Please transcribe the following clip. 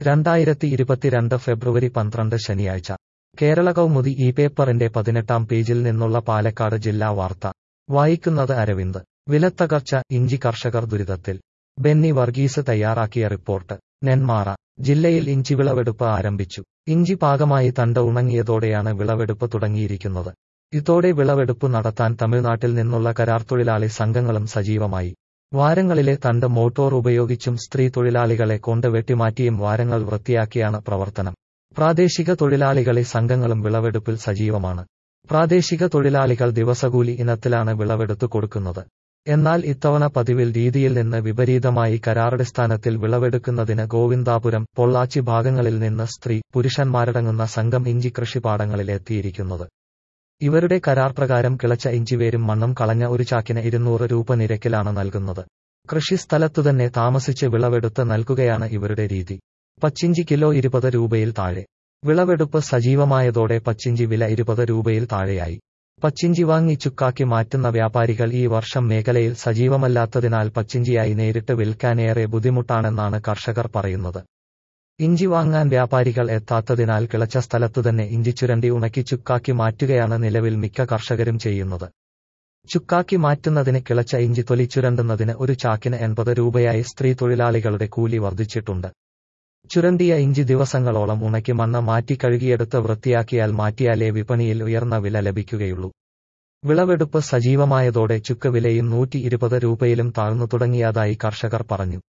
രണ്ടായിരത്തി ഇരുപത്തിരണ്ട് ഫെബ്രുവരി പന്ത്രണ്ട് ശനിയാഴ്ച കേരള കൗമുദി ഈ പേപ്പറിന്റെ പതിനെട്ടാം പേജിൽ നിന്നുള്ള പാലക്കാട് ജില്ലാ വാർത്ത വായിക്കുന്നത് അരവിന്ദ് വിലത്തകർച്ച ഇഞ്ചി കർഷകർ ദുരിതത്തിൽ ബെന്നി വർഗീസ് തയ്യാറാക്കിയ റിപ്പോർട്ട് നെന്മാറ ജില്ലയിൽ ഇഞ്ചി വിളവെടുപ്പ് ആരംഭിച്ചു ഇഞ്ചി പാകമായി തണ്ട് ഉണങ്ങിയതോടെയാണ് വിളവെടുപ്പ് തുടങ്ങിയിരിക്കുന്നത് ഇതോടെ വിളവെടുപ്പ് നടത്താൻ തമിഴ്നാട്ടിൽ നിന്നുള്ള കരാർ തൊഴിലാളി സംഘങ്ങളും സജീവമായി വാരങ്ങളിലെ തണ്ട് മോട്ടോർ ഉപയോഗിച്ചും സ്ത്രീ തൊഴിലാളികളെ കൊണ്ട് വെട്ടിമാറ്റിയും വാരങ്ങൾ വൃത്തിയാക്കിയാണ് പ്രവർത്തനം പ്രാദേശിക തൊഴിലാളികളെ സംഘങ്ങളും വിളവെടുപ്പിൽ സജീവമാണ് പ്രാദേശിക തൊഴിലാളികൾ ദിവസകൂലി ഇനത്തിലാണ് വിളവെടുത്തു കൊടുക്കുന്നത് എന്നാൽ ഇത്തവണ പതിവിൽ രീതിയിൽ നിന്ന് വിപരീതമായി കരാറടിസ്ഥാനത്തിൽ വിളവെടുക്കുന്നതിന് ഗോവിന്ദാപുരം പൊള്ളാച്ചി ഭാഗങ്ങളിൽ നിന്ന് സ്ത്രീ പുരുഷന്മാരടങ്ങുന്ന സംഘം ഇഞ്ചി കൃഷിപ്പാടങ്ങളിൽ എത്തിയിരിക്കുന്നത് ഇവരുടെ കരാർ പ്രകാരം കിളച്ച ഇഞ്ചിവേരും മണ്ണും കളഞ്ഞ ഒരു ചാക്കിന് ഇരുന്നൂറ് രൂപ നിരക്കിലാണ് നൽകുന്നത് കൃഷിസ്ഥലത്തുതന്നെ താമസിച്ച് വിളവെടുത്ത് നൽകുകയാണ് ഇവരുടെ രീതി പച്ചിഞ്ചി കിലോ ഇരുപത് രൂപയിൽ താഴെ വിളവെടുപ്പ് സജീവമായതോടെ പച്ചിഞ്ചി വില ഇരുപത് രൂപയിൽ താഴെയായി പച്ചിഞ്ചി വാങ്ങി ചുക്കാക്കി മാറ്റുന്ന വ്യാപാരികൾ ഈ വർഷം മേഖലയിൽ സജീവമല്ലാത്തതിനാൽ പച്ചിഞ്ചിയായി നേരിട്ട് വിൽക്കാനേറെ ബുദ്ധിമുട്ടാണെന്നാണ് കർഷകർ പറയുന്നത് ഇഞ്ചി വാങ്ങാൻ വ്യാപാരികൾ എത്താത്തതിനാൽ കിളച്ച സ്ഥലത്തുതന്നെ ഇഞ്ചി ചുരണ്ടി ഉണക്കി ചുക്കാക്കി മാറ്റുകയാണ് നിലവിൽ മിക്ക കർഷകരും ചെയ്യുന്നത് ചുക്കാക്കി മാറ്റുന്നതിന് കിളച്ച ഇഞ്ചി തൊലി ചുരണ്ടുന്നതിന് ഒരു ചാക്കിന് എൺപത് രൂപയായി സ്ത്രീ തൊഴിലാളികളുടെ കൂലി വർദ്ധിച്ചിട്ടുണ്ട് ചുരണ്ടിയ ഇഞ്ചി ദിവസങ്ങളോളം ഉണക്കി മണ്ണ് മാറ്റി കഴുകിയെടുത്ത് വൃത്തിയാക്കിയാൽ മാറ്റിയാലേ വിപണിയിൽ ഉയർന്ന വില ലഭിക്കുകയുള്ളൂ വിളവെടുപ്പ് സജീവമായതോടെ ചുക്ക് വിലയും നൂറ്റി ഇരുപത് രൂപയിലും താഴ്ന്നു തുടങ്ങിയതായി കർഷകർ പറഞ്ഞു